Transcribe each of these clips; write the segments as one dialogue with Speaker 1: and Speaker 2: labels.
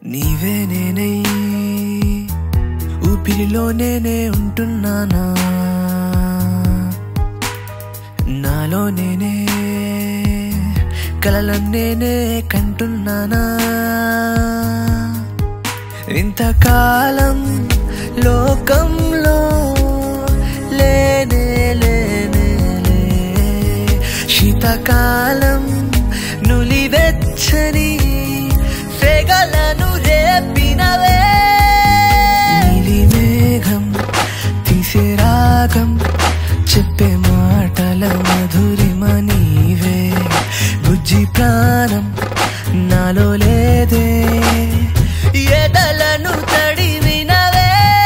Speaker 1: నీవే నేనై ఊపిరిలో నేనే ఉంటున్నానా నాలో నేనే కలలన్నేనే కంటున్నానా ఇంతకాలం లోకంలో లేనే లేనే లే శీతకాలం నులివెచ్చని సెగలను రేపినవే నీలి మేఘం తీసే రాగం చెప్పే మాటల మధురిమ నీవే బుజ్జి ప్రాణం నాలో లేదే ఎదలను తడివినవే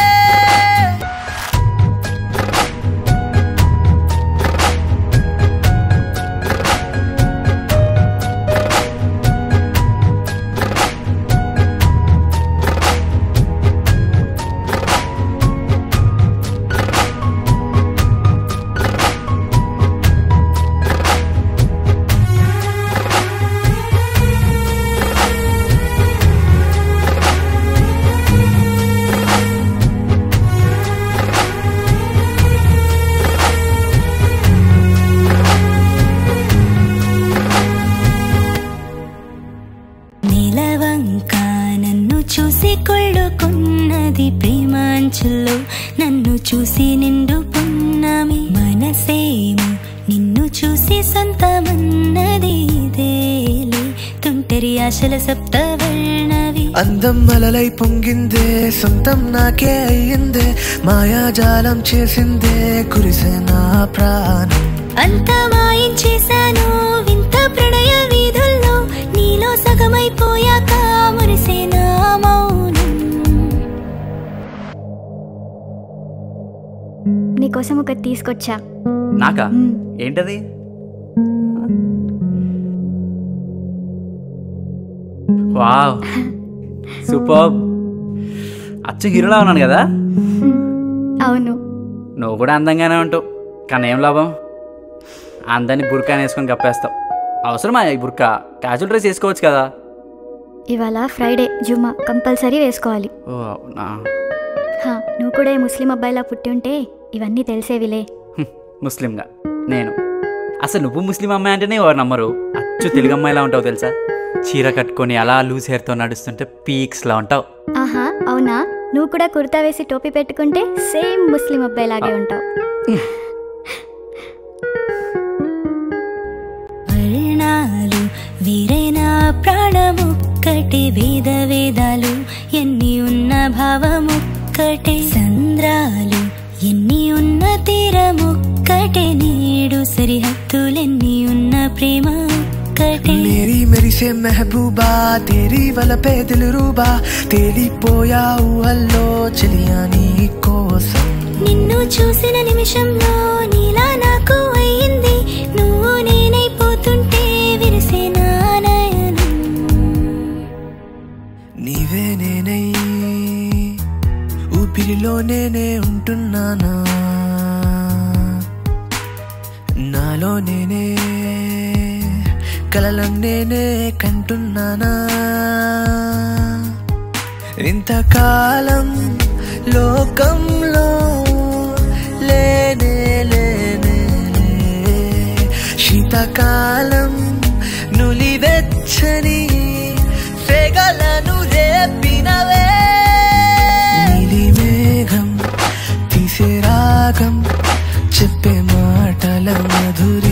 Speaker 2: నిలవంక నన్ను చూసి కొళ్ళుకున్నది ప్రేమాంచుల్లో నన్ను చూసి నిండు పున్నమి మనసేమో నిన్ను చూసి సొంతమన్నది ఇదేలే తుంటరి ఆశల సప్తవర్ణవి
Speaker 1: అందం అలలై పొంగిందే సొంతం నాకే అయ్యిందే మాయాజాలం చేసిందే కురిసే నా ప్రాణం
Speaker 2: అంత మాయించేశాను వింత ప్రణయ వీధుల్లో నీలో సగమైపోయాక మురిసే నా మౌనం
Speaker 3: నీకోసం ఒకటి తీసుకొచ్చా
Speaker 4: నాకా ఏంటది వావ్ సూపర్ అచ్చ హీరోలా ఉన్నాను కదా
Speaker 3: అవును
Speaker 4: నువ్వు కూడా అందంగానే ఉంటావు కానీ ఏం లాభం అందాన్ని బుర్కా వేసుకొని కప్పేస్తావు అవసరమా ఈ బుర్కా క్యాజువల్ డ్రెస్ వేసుకోవచ్చు కదా
Speaker 3: ఇవాళ ఫ్రైడే జుమ్మా కంపల్సరీ వేసుకోవాలి
Speaker 4: ఓ అవునా
Speaker 3: హా, నువ్వు కూడా ఈ ముస్లిం అబ్బాయిలా పుట్టి ఉంటే ఇవన్నీ తెలిసేవిలే
Speaker 4: హ్మ్, ముస్లింగా నేను అసలు నువ్వు ముస్లిం అమ్మాయి అంటేనే ఎవరు నమ్మరు అచ్చు తెలుగు అమ్మాయిలా ఉంటావు తెలుసా చీర కట్టుకొని అలా లూజ్ హెయిర్తో నడుస్తుంటే పీక్స్లా ఉంటావు
Speaker 3: ఆహా అవునా నువ్వు కూడా కుర్తా వేసి టోపీ పెట్టుకుంటే సేమ్ ముస్లిం అబ్బాయిలాగే ఉంటావు
Speaker 2: వర్ణాలు వీరైనా ప్రాణముక్కటి వేద వేదాలు ఎన్ని ఉన్న భావముక్కటే సంద్రాలు ఎన్ని ఉన్న తీరముక్కటే నీడు సరిహద్దులెన్ని ఉన్న ప్రేమ ఒక్కటే
Speaker 1: మేరీ మెరిసే మెహబూబా తేరీ వలపే దిల్రూబా తేలిపోయావు అల్లో చెలియా నీ కోసం
Speaker 2: నిన్ను చూసిన నిమిషంలో నీలా నాకు అయ్యింది నువ్వు నేనైపోతుంటే విరిసే నా నయనం
Speaker 1: నీవే నేనై ఊపిరిలో నేనే ఉంటున్నానా నాలో నేనే కలలన్నేనే కంటున్నానా ఇంతకాలం లోకంలో లేనే లేనే లే శీతకాలం నులివెచ్చని సెగలను రేపినవే నీలి మేఘం తీసే రాగం చెప్పే మాటల మధురి